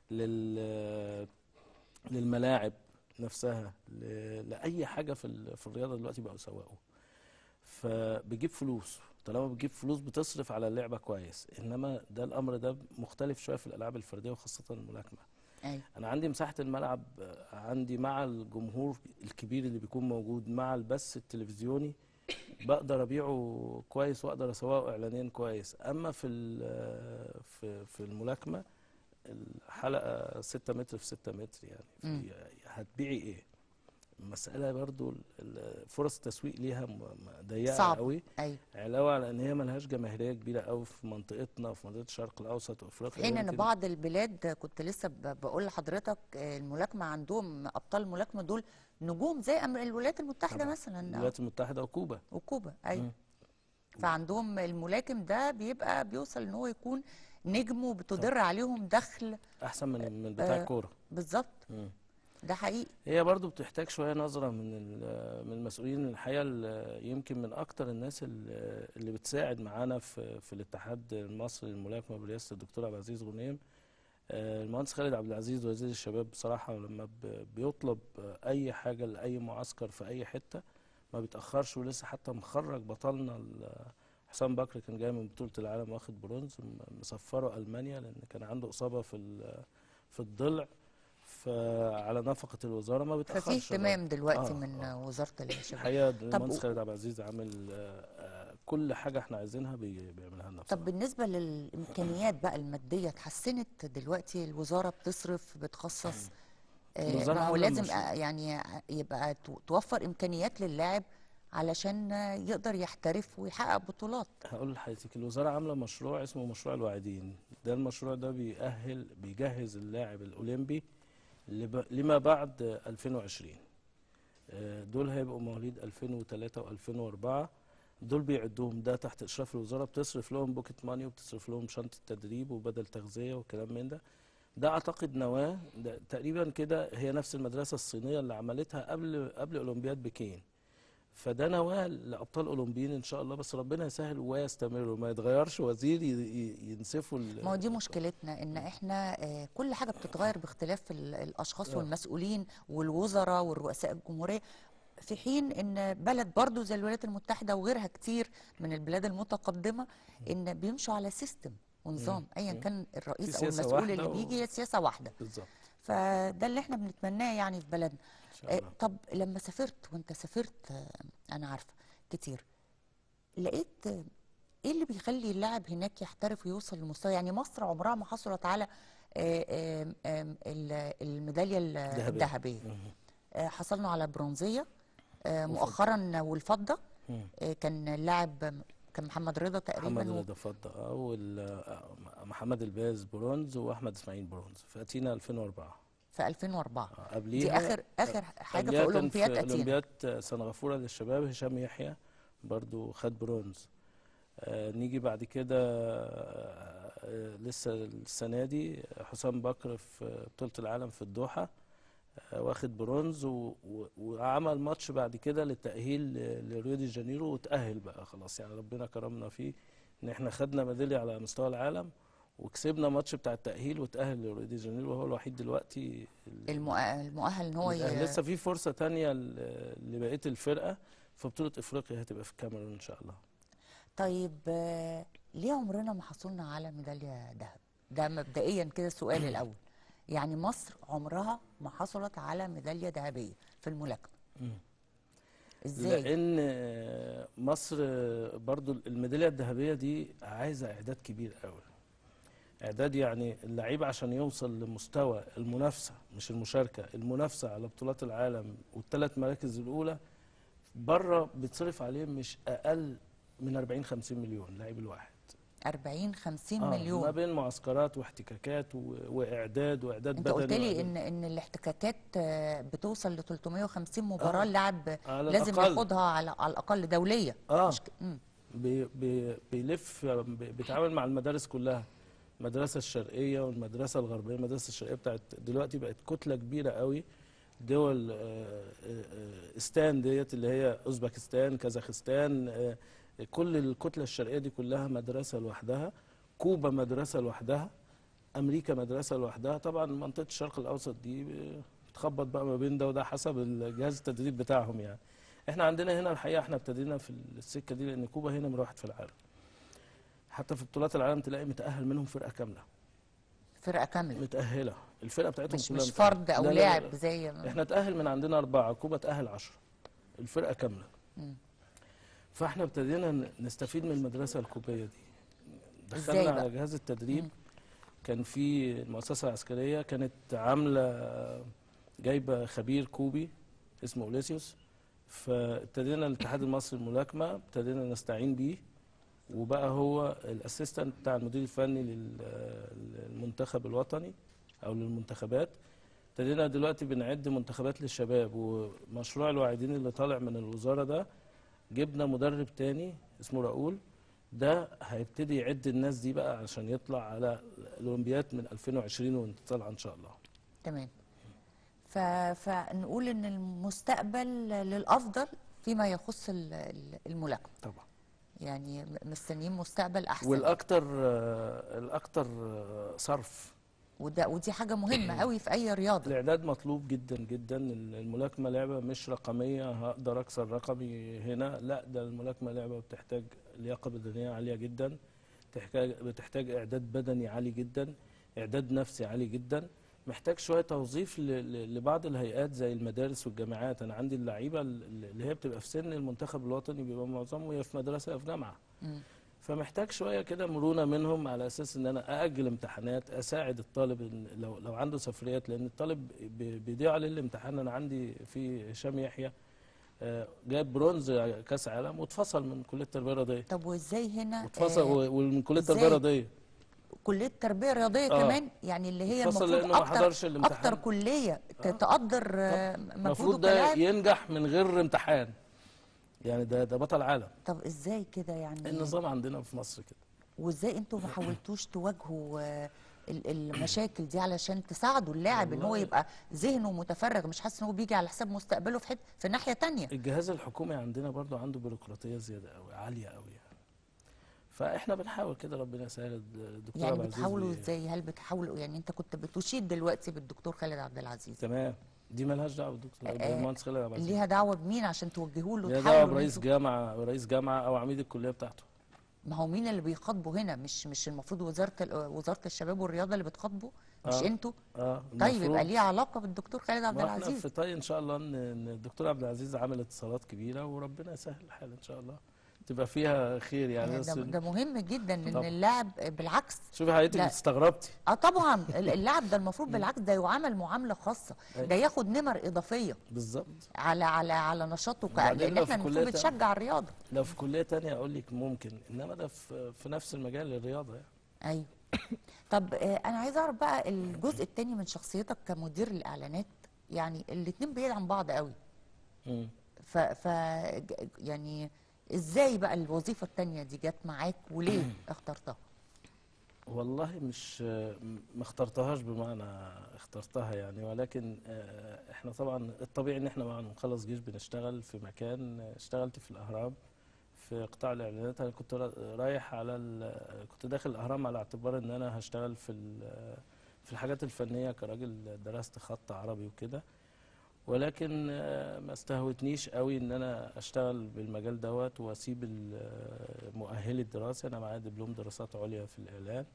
لل للملاعب نفسها ل- لأي حاجة في ال- في الرياضة دلوقتي بقوا يسوقوا فبيجيب فلوس طالما بتجيب فلوس بتصرف على اللعبة كويس إنما ده الأمر ده مختلف شوية في الألعاب الفردية وخاصة الملاكمة ايوه انا عندي مساحه الملعب آه، عندي مع الجمهور الكبير اللي بيكون موجود مع البث التلفزيوني بقدر ابيعه كويس واقدر اسوقه اعلانيا كويس اما في ال- في في الملاكمه الحلقه 6 متر في 6 متر يعني مم. في هتبيعي ايه المساله برضو ال- ال- فرص التسويق ليها م- م- ضيقه صعب. قوي ايوه علاوه على ان هي ملهاش جماهيريه كبيره قوي في منطقتنا وفي منطقه الشرق الاوسط وافريقيا حين ان يمكن- بعض البلاد كنت لسه ب- بقول لحضرتك آه، الملاكمه عندهم ابطال الملاكمه دول نجوم زي أم- الولايات المتحده طبعاً. مثلا الولايات المتحده وكوبا وكوبا ايوه مم. فعندهم الملاكم ده بيبقى بيوصل ان هو يكون نجم وبتدر عليهم دخل احسن من من بتاع آه، الكوره بالظبط مم. ده حقيقي هي برضو بتحتاج شوية نظرة من ال- من المسؤولين الحقيقة ال- يمكن من أكتر الناس ال- اللي بتساعد معانا في في الاتحاد المصري للملاكمة برئاسة الدكتور عبد العزيز غنيم آه، المهندس خالد عبد العزيز وزير الشباب بصراحة لما ب- بيطلب أي حاجة لأي معسكر في أي حتة ما بيتأخرش ولسه حتى مخرج بطلنا ال- حسام بكر كان جاي من بطولة العالم واخد برونز م- مسفره ألمانيا لأن كان عنده إصابة في ال- في الضلع فعلى نفقة الوزارة ما ففي بيتأخرش اهتمام دلوقتي آه، من آه. وزاره الشباب الحقيقة طب المهندس و- خالد عبد العزيز عامل آه، آه، كل حاجة احنا عايزينها بي- بيعملها لنا طب بصراحة. بالنسبة للإمكانيات بقى المادية اتحسنت دلوقتي الوزارة بتصرف بتخصص آه، الوزارة ما هو عاملة لازم مشروع. آه، يعني يبقى تو- توفر إمكانيات للاعب علشان آه، يقدر يحترف ويحقق بطولات هقول لحضرتك الوزارة عاملة مشروع اسمه مشروع الواعدين ده المشروع ده بيأهل بيجهز اللاعب الأولمبي لب- لما بعد 2020 آه، دول هيبقوا مواليد 2003 و2004 دول بيعدوهم ده تحت إشراف الوزارة بتصرف لهم بوكيت ماني وبتصرف لهم شنطة تدريب وبدل تغذية وكلام من ده ده أعتقد نواة ده تقريبا كده هي نفس المدرسة الصينية اللي عملتها قبل قبل أولمبياد بكين فده نواه لابطال اولمبيين ان شاء الله بس ربنا يسهل ويستمروا ما يتغيرش وزير ي- ي- ينسفوا ال- ما هو دي مشكلتنا ان احنا آه، كل حاجه بتتغير باختلاف ال- الاشخاص آه. والمسؤولين والوزراء والرؤساء الجمهوريه في حين ان بلد برضو زي الولايات المتحده وغيرها كتير من البلاد المتقدمه ان بيمشوا على سيستم ونظام ايا مم. كان الرئيس في او سياسة المسؤول واحدة اللي و- بيجي هي سياسه واحده بالظبط فده اللي احنا بنتمناه يعني في بلدنا ان شاء آه، الله طب لما سافرت وانت سافرت آه، انا عارفه كتير لقيت آه، ايه اللي بيخلي اللاعب هناك يحترف ويوصل لمستوى يعني مصر عمرها ما حصلت على آه، آم، آم، ال- الميداليه ال- ذهبية. الذهبيه مم. آه، حصلنا على برونزيه آه، وفضة. مؤخرا والفضه مم. آه، كان اللاعب كان محمد رضا تقريبا محمد و- رضا فضة اه وال- آه، محمد الباز برونز واحمد اسماعيل برونز في اتينا 2004 في 2004 آه، دي قبليها اخر اخر حاجه في قبليها كان اولمبياد في اتينا اولمبياد سنغافوره للشباب هشام يحيى برضو خد برونز آه نيجي بعد كده آه آه لسه السنه دي حسام بكر في بطوله العالم في الدوحه آه واخد برونز و- و- وعمل ماتش بعد كده للتاهيل ل- لريو دي جانيرو وتاهل بقى خلاص يعني ربنا كرمنا فيه ان احنا خدنا ميداليه على مستوى العالم وكسبنا ماتش بتاع التاهيل وتاهل لريو دي جانيرو وهو الوحيد دلوقتي اللي- المؤ- المؤهل ان هو ي- متأهل. لسه في فرصة تانية ل- لبقية الفرقة في بطولة افريقيا هتبقى في الكاميرون ان شاء الله طيب آه، ليه عمرنا ما حصلنا على ميدالية ذهب؟ ده مبدئيا كده السؤال الأول. يعني مصر عمرها ما حصلت على ميدالية ذهبية في الملاكمة. ازاي؟ لان آه، مصر آه، برضو الميدالية الذهبية دي عايزة اعداد كبير قوي اعداد يعني اللعيب عشان يوصل لمستوى المنافسة مش المشاركة المنافسة على بطولات العالم والثلاث مراكز الاولى بره بيتصرف عليه مش اقل من 40 50 مليون لاعب الواحد 40 50 آه، ما مليون. بين معسكرات واحتكاكات و... واعداد واعداد انت بدني قلت لي وإعداد- ان ان الاحتكاكات آه، بتوصل ل 350 مباراة آه، اللاعب على لازم الأقل. ياخدها على على الأقل دولية. اه مش ك- مم. بي بي بيلف بي- بيتعامل مع المدارس كلها المدرسة الشرقية والمدرسة الغربية المدرسة الشرقية بتاعت دلوقتي بقت كتلة كبيرة قوي دول آه، آه، آه، استان ديت اللي هي اوزبكستان كازاخستان آه، كل الكتلة الشرقية دي كلها مدرسة لوحدها كوبا مدرسة لوحدها أمريكا مدرسة لوحدها طبعا منطقة الشرق الأوسط دي بتخبط بقى ما بين ده وده حسب الجهاز التدريب بتاعهم يعني احنا عندنا هنا الحقيقه احنا ابتدينا في السكه دي لان كوبا هنا نمره واحد في العالم حتى في بطولات العالم تلاقي متاهل منهم فرقه كامله فرقة كاملة. متاهله الفرقه بتاعتهم مش كلها مش متأهلة. فرد أو لا لا لا لاعب لا. زي ما- احنا تاهل من عندنا اربعه كوبا تاهل عشرة الفرقه كامله مم. فاحنا ابتدينا ن- نستفيد من المدرسه الكوبيه دي إزاي دخلنا بقى؟ على جهاز التدريب مم. كان في المؤسسه العسكريه كانت عامله جايبه خبير كوبي اسمه اوليسيوس فابتدينا الاتحاد المصري للملاكمه ابتدينا نستعين بيه وبقى هو الاسيستنت بتاع المدير الفني لل- للمنتخب الوطني او للمنتخبات ابتدينا دلوقتي بنعد منتخبات للشباب ومشروع الواعدين اللي طالع من الوزاره ده جبنا مدرب تاني اسمه راؤول ده هيبتدي يعد الناس دي بقى عشان يطلع على الاولمبياد من 2020 وانت طالعه ان شاء الله تمام ف... فنقول ان المستقبل للافضل فيما يخص ال- ال- الملاكمه طبعا يعني م- مستنيين مستقبل احسن والاكتر آه، الاكتر آه، صرف وده ودي حاجه مهمه قوي في اي رياضه الاعداد مطلوب جدا جدا الملاكمه لعبه مش رقميه هقدر اكسر رقمي هنا لا ده الملاكمه لعبه بتحتاج لياقه بدنيه عاليه جدا تحتاج بتحتاج اعداد بدني عالي جدا اعداد نفسي عالي جدا محتاج شويه توظيف ل- ل- لبعض الهيئات زي المدارس والجامعات انا عندي اللعيبه اللي هي بتبقى في سن المنتخب الوطني بيبقى معظمهم يا في مدرسه يا في جامعه مم. فمحتاج شويه كده مرونه منهم على اساس ان انا ااجل امتحانات اساعد الطالب إن لو لو عنده سفريات لان الطالب بي- بيضيع عليه الامتحان انا عندي في هشام يحيى آه، جايب برونز كاس عالم واتفصل من كليه التربيه الرياضيه طب وازاي هنا واتفصل آه، و- ومن كليه إزاي؟ التربيه الرياضيه كليه التربيه رياضيه آه. كمان يعني اللي هي اتفصل المفروض لأنه ما اكتر حضرش الامتحان. اكتر كليه ت- تقدر آه، المفروض مجهوده ده كلاعب ينجح من غير امتحان يعني ده ده بطل عالم طب ازاي كده يعني النظام عندنا في مصر كده وازاي انتوا ما حاولتوش تواجهوا آه، ال- المشاكل دي علشان تساعدوا اللاعب ان هو والله. يبقى ذهنه متفرغ مش حاسس ان هو بيجي على حساب مستقبله في حته في ناحيه تانية الجهاز الحكومي عندنا برضو عنده بيروقراطيه زياده قوي عاليه قوي يعني فاحنا بنحاول كده ربنا يسهل الدكتور يعني عبد العزيز بتحاولوا بي- ازاي هل بتحاولوا يعني انت كنت بتشيد دلوقتي بالدكتور خالد عبد العزيز تمام دي مالهاش دعوه بالدكتور آه، بالمهندس خالد عبد العزيز ليها دعوه بمين عشان توجهوا له ليها تحاولوا دعوه إن برئيس انتوا- جامعه رئيس جامعه او عميد الكليه بتاعته ما هو مين اللي بيخاطبوا هنا مش مش المفروض وزاره ال- وزاره الشباب والرياضه اللي بتخاطبوا مش آه. انتوا اه طيب المفروض. يبقى ليه علاقه بالدكتور خالد عبد ما احنا العزيز في طي ان شاء الله ان إن الدكتور عبد العزيز عامل اتصالات كبيره وربنا يسهل الحال ان شاء الله تبقى فيها خير يعني بس ده, ده مهم جدا ان طبعا. اللاعب بالعكس شوفي حضرتك لا. استغربتي اه طبعا ال- اللاعب ده المفروض بالعكس ده يعامل معامله خاصه أيوة. ده ياخد نمر اضافيه بالظبط على على على نشاطه ك- وبعدين لان لو احنا في المفروض كلية بتشجع الرياضه لو في كليه تانية اقول لك ممكن انما ده في في نفس المجال الرياضه يعني ايوه طب آه، انا عايزه اعرف بقى الجزء الثاني من شخصيتك كمدير الاعلانات يعني الاتنين بعيد عن بعض قوي مم. ف, ف ج- يعني ازاي بقى الوظيفه الثانيه دي جت معاك وليه اخترتها والله مش ما اخترتهاش بمعنى اخترتها يعني ولكن آه، احنا طبعا الطبيعي ان احنا بعد ما نخلص جيش بنشتغل في مكان اشتغلت في الاهرام في قطاع الاعلانات انا كنت را- رايح على ال- كنت داخل الاهرام على اعتبار ان انا هشتغل في ال- في الحاجات الفنيه كراجل درست خط عربي وكده ولكن آه، ما استهوتنيش قوي ان انا اشتغل بالمجال دوت واسيب ال- آه، مؤهلي الدراسي انا معايا دبلوم دراسات عليا في الاعلان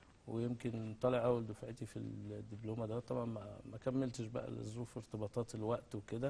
ويمكن طالع اول دفعتي في الدبلومه ده طبعا ما ما كملتش بقى لظروف ارتباطات الوقت وكده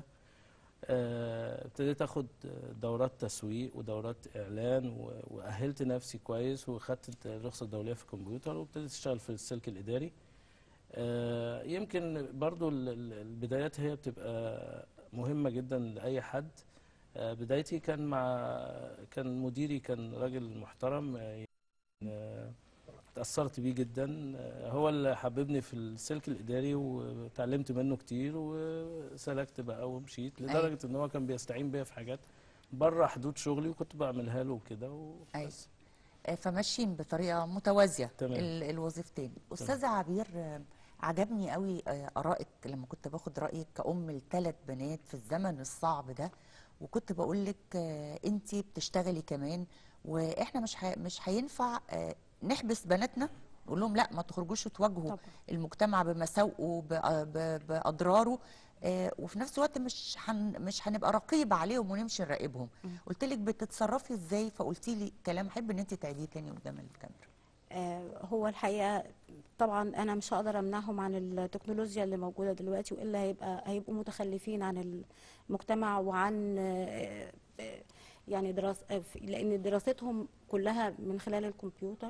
آه، ابتديت اخد دورات تسويق ودورات اعلان و- واهلت نفسي كويس وخدت الرخصه الدوليه في الكمبيوتر وابتديت اشتغل في السلك الاداري آه، يمكن برضو ال- ال- البدايات هي بتبقى مهمة جدا لأي حد آه، بدايتي كان مع كان مديري كان راجل محترم آه، آه، اتأثرت بيه جدا آه، هو اللي حببني في السلك الإداري وتعلمت منه كتير وسلكت بقى ومشيت لدرجة إن هو كان بيستعين بيا في حاجات بره حدود شغلي وكنت بعملها له وكده ايوه وبس آه، فماشيين بطريقه متوازيه تمام. ال- الوظيفتين استاذه عبير آه، عجبني قوي آه، ارائك لما كنت باخد رايك كأم لثلاث بنات في الزمن الصعب ده وكنت بقول لك انت بتشتغلي كمان واحنا مش ح- مش هينفع آه، نحبس بناتنا نقول لهم لا ما تخرجوش وتواجهوا طبعا. المجتمع بمساوئه ب- ب- باضراره آه، وفي نفس الوقت مش هن مش هنبقى رقيب عليهم ونمشي نراقبهم قلت لك بتتصرفي ازاي فقلتي لي كلام احب ان انت تعيديه تاني قدام الكاميرا آه، هو الحقيقه طبعا انا مش هقدر امنعهم عن التكنولوجيا اللي موجوده دلوقتي والا هيبقى هيبقوا متخلفين عن المجتمع وعن آه، آه، يعني دراسه آه، في- لان دراستهم كلها من خلال الكمبيوتر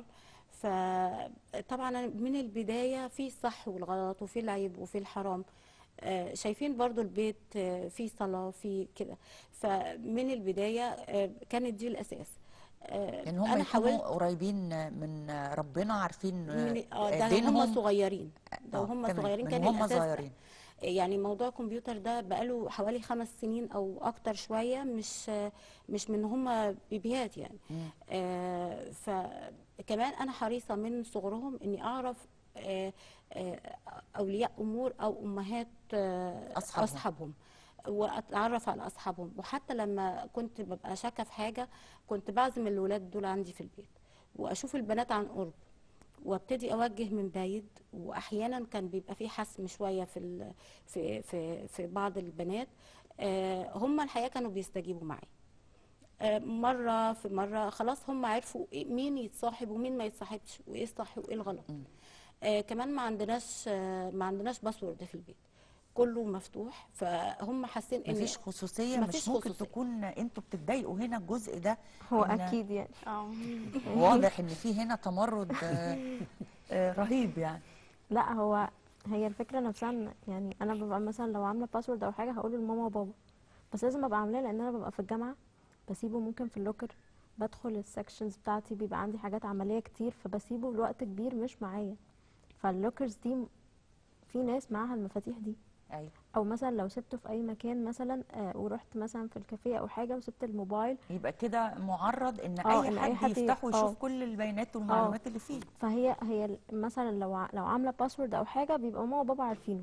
فطبعا أنا من البدايه في الصح والغلط وفي العيب وفي الحرام آه، شايفين برضو البيت آه، فيه صلاة فيه كده فمن البداية آه، كانت دي الأساس آه، ان هم أنا يكونوا حاولت قريبين من ربنا عارفين من اه آه، ده دينهم هم صغيرين ده آه، وهم تمام، صغيرين من كان وهم الاساس صغيرين يعني موضوع الكمبيوتر ده بقاله حوالي خمس سنين او اكتر شويه مش مش من هم بيبيات يعني مم. آه، فكمان انا حريصه من صغرهم اني اعرف آه، آه، اولياء امور او امهات آه، أصحابهم. اصحابهم واتعرف على اصحابهم وحتى لما كنت ببقى شاكه في حاجه كنت بعزم الولاد دول عندي في البيت واشوف البنات عن قرب وابتدي اوجه من بعيد واحيانا كان بيبقى في حسم شويه في ال- في في في بعض البنات آه، هم الحقيقه كانوا بيستجيبوا معايا آه، مره في مره خلاص هم عرفوا إيه- مين يتصاحب ومين ما يتصاحبش وايه الصح وايه الغلط آه كمان ما عندناش آه ما عندناش باسورد في البيت كله مفتوح فهم حاسين ان مفيش خصوصيه مفيش مش ممكن خصوصية. تكون انتوا بتتضايقوا هنا الجزء ده هو إن- اكيد يعني اه واضح ان في هنا تمرد آه، آه، رهيب يعني لا هو هي الفكره نفسها ان يعني انا ببقى مثلا لو عامله باسورد او حاجه هقوله لماما وبابا بس لازم ابقى عاملاه لان انا ببقى في الجامعه بسيبه ممكن في اللوكر بدخل السكشنز بتاعتي بيبقى عندي حاجات عمليه كتير فبسيبه لوقت كبير مش معايا فاللوكرز دي في ناس معاها المفاتيح دي ايوه او مثلا لو سبته في اي مكان مثلا آه ورحت مثلا في الكافيه او حاجه وسبت الموبايل يبقى كده معرض ان آه، اي إن حد, أي حد ي- يفتحه آه. ويشوف كل البيانات والمعلومات اللي فيه فهي هي ال- مثلا لو ع- لو عامله باسورد او حاجه بيبقى ماما وبابا عارفينه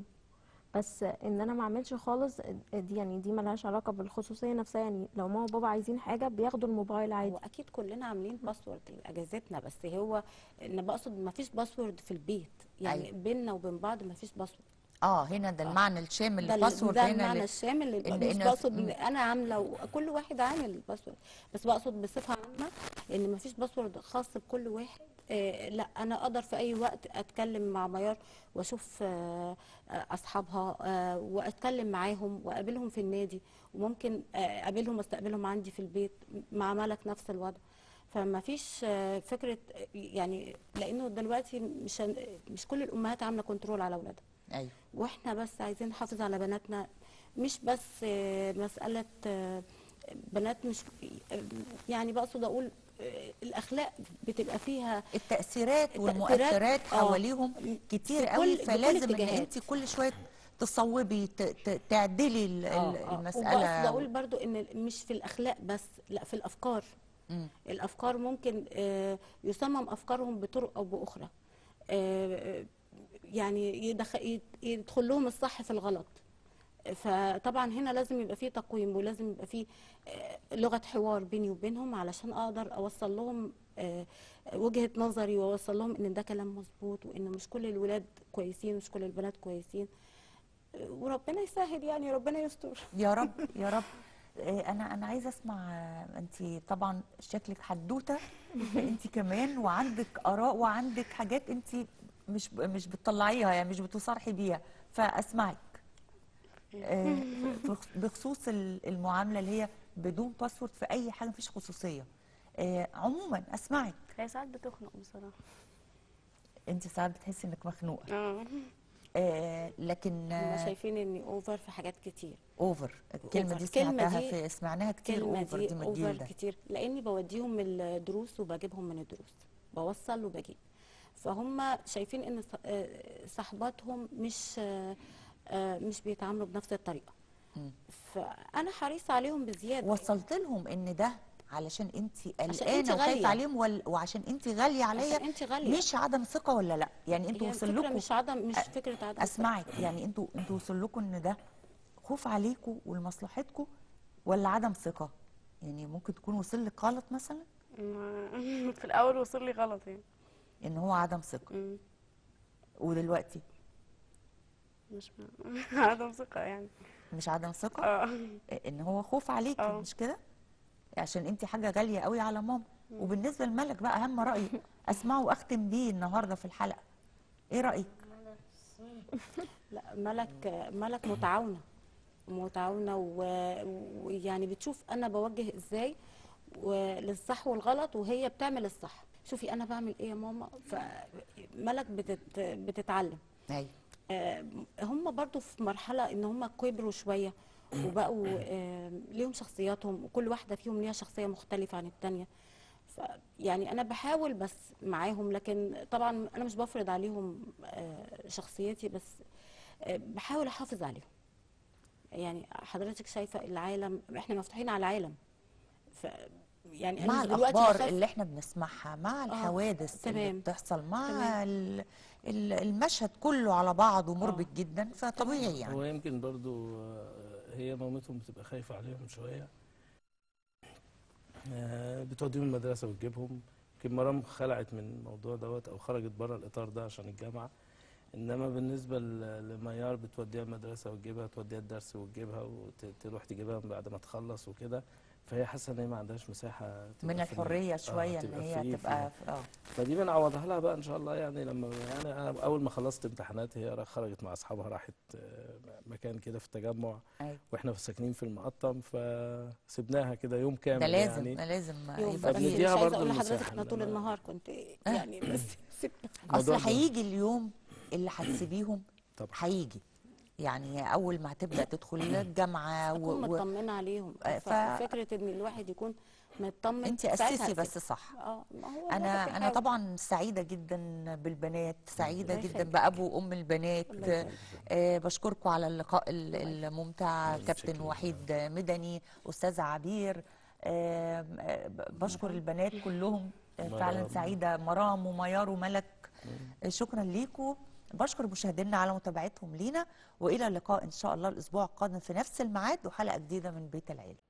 بس ان انا ما اعملش خالص دي يعني دي ملهاش علاقه بالخصوصيه نفسها يعني لو ماما وبابا عايزين حاجه بياخدوا الموبايل عادي هو اكيد كلنا عاملين باسورد لاجازتنا بس هو ان بقصد ما فيش باسورد في البيت يعني أيوة. بيننا وبين بعض ما فيش باسورد اه هنا ده المعنى الشامل ده ال- الباسورد ده هنا المعنى اللي- الشامل اللي إن- مش إن- بقصد مم. ان انا عامله وكل واحد عامل الباسورد بس بقصد بصفه عامه ان ما فيش باسورد خاص بكل واحد آه لا انا اقدر في اي وقت اتكلم مع ميار واشوف آه آه، اصحابها آه واتكلم معاهم واقابلهم في النادي وممكن آه، اقابلهم واستقبلهم عندي في البيت مع ملك نفس الوضع فما فيش آه، فكره يعني لانه دلوقتي مش هن- مش كل الامهات عامله كنترول على اولادها ايوه واحنا بس عايزين نحافظ على بناتنا مش بس آه، مسألة آه، بنات مش يعني بقصد اقول آه، الاخلاق بتبقى فيها التأثيرات التأثيرات، والمؤثرات آه، حواليهم كتير في قوي كل- بكل فلازم ان اتجاهات. انت كل شويه تصوبي ت- ت- تعدلي ال- ال- آه، آه. وبقصد المساله اقول برضو ان مش في الاخلاق بس لا في الافكار مم. الافكار ممكن آه، يصمم افكارهم بطرق او باخرى آه، يعني يدخ- يد- يدخل لهم الصح في الغلط فطبعا هنا لازم يبقى فيه تقويم ولازم يبقى فيه آه، لغة حوار بيني وبينهم علشان اقدر اوصل لهم آه، وجهة نظري واوصل لهم ان ده كلام مظبوط وان مش كل الولاد كويسين ومش كل البنات كويسين آه، وربنا يسهل يعني ربنا يستر يا رب يا رب آه، انا انا عايزه اسمع انت طبعا شكلك حدوته انت كمان وعندك اراء وعندك حاجات انت مش مش بتطلعيها يعني مش بتصارحي بيها فاسمعك آه، بخ- بخصوص ال- المعامله اللي هي بدون باسورد في اي حاجه مفيش خصوصيه آه، عموما اسمعك هي ساعات بتخنق بصراحة انت ساعات بتحسي انك مخنوقه اه آه، لكن هم شايفين اني اوفر في حاجات كتير اوفر الكلمه أوفر. دي الكلمة سمعتها دي- في سمعناها كتير الكلمة اوفر دي دي من اوفر الجيل ده كتير لاني بوديهم الدروس وبجيبهم من الدروس بوصل وبجيب فهم شايفين ان ص- آه، صحباتهم مش آه، آه، مش بيتعاملوا بنفس الطريقه مم. فانا حريصه عليهم بزياده وصلت لهم ان ده علشان انت أنت قلقانه وخايفه غالية. عليهم ولا وعشان انت غاليه عليا عشان انت غاليه مش عدم ثقه ولا لا يعني انتوا هي وصل الفكره لكم مش عدم مش أ- فكره عدم اسمعك يعني انتوا انتوا وصل لكم ان ده خوف عليكم ولمصلحتكم ولا عدم ثقه يعني ممكن تكون وصل لك غلط مثلا ما- في الأول وصل لي غلط يعني ان هو عدم ثقه مم. ودلوقتي مش م- عدم ثقة يعني مش عدم ثقه اه ان هو خوف عليك اه. مش كده عشان انت حاجه غاليه قوي على ماما وبالنسبه لملك بقى اهم راي اسمعه واختم بيه النهارده في الحلقه ايه رايك لا ملك ملك متعاونه متعاونه و- ويعني بتشوف انا بوجه ازاي وللصح والغلط وهي بتعمل الصح شوفي انا بعمل ايه يا ماما فملك بتت بتتعلم ايوه آه، هم برضو في مرحلة ان هم كبروا شوية وبقوا آه، ليهم شخصياتهم وكل واحدة فيهم ليها شخصية مختلفة عن التانية ف يعني انا بحاول بس معاهم لكن طبعا انا مش بفرض عليهم آه، شخصيتي بس آه، بحاول احافظ عليهم يعني حضرتك شايفه العالم احنا مفتوحين على العالم ف يعني أنا مع مش دلوقتي الاخبار بخاف- اللي احنا بنسمعها مع الحوادث اللي تمام. بتحصل مع تمام. ال- ال- المشهد كله على بعضه مربك جدا فطبيعي يعني هو يمكن برضو آه، هي مامتهم بتبقى خايفة عليهم شوية آه، بتوديهم المدرسة وتجيبهم يمكن مرام خلعت من الموضوع دوت أو خرجت بره الإطار ده عشان الجامعة إنما بالنسبة ل- لميار بتوديها المدرسة وتجيبها توديها الدرس وتجيبها وتروح تجيبها بعد ما تخلص وكده فهي حاسة إن هي ما عندهاش مساحة من تبقى free. الحريه آه، شويه ان تبقى هي free تبقى فيها. اه فدي بنعوضها لها بقى ان شاء الله يعني لما يعني أنا اول ما خلصت امتحانات هي خرجت مع اصحابها راحت آه، مكان كده في التجمع أيوة. واحنا في ساكنين في المقطم فسبناها كده يوم كامل ده لازم يعني ده لازم يوم يبقى بس فيه مش فبنديها عايزه برضه اقول لحضرتك المساحة انا طول إنما- النهار كنت يعني بس سبت اصل الموضوع ده- هيجي اليوم اللي هتسيبيهم طبعا. هيجي يعني اول ما هتبدا تدخل الجامعه اكون و... و... مطمنه عليهم آه، ف- ففكره ان الواحد يكون مطمن انت ساعتها اسسي هسيب. بس صح اه ما هو انا الواحد انا بيحاول. طبعا سعيده جدا بالبنات سعيده الله جدا يخليك. بابو وام البنات الله يخليك. آه بشكركم على اللقاء ال- الممتع الله كابتن يشكرك. وحيد مدني استاذه عبير آه آه، بشكر البنات كلهم آه، فعلا مرام. سعيده مرام وميار وملك آه، شكرا ليكم بشكر مشاهدينا على متابعتهم لينا والى اللقاء ان شاء الله الاسبوع القادم في نفس الميعاد وحلقه جديده من بيت العيله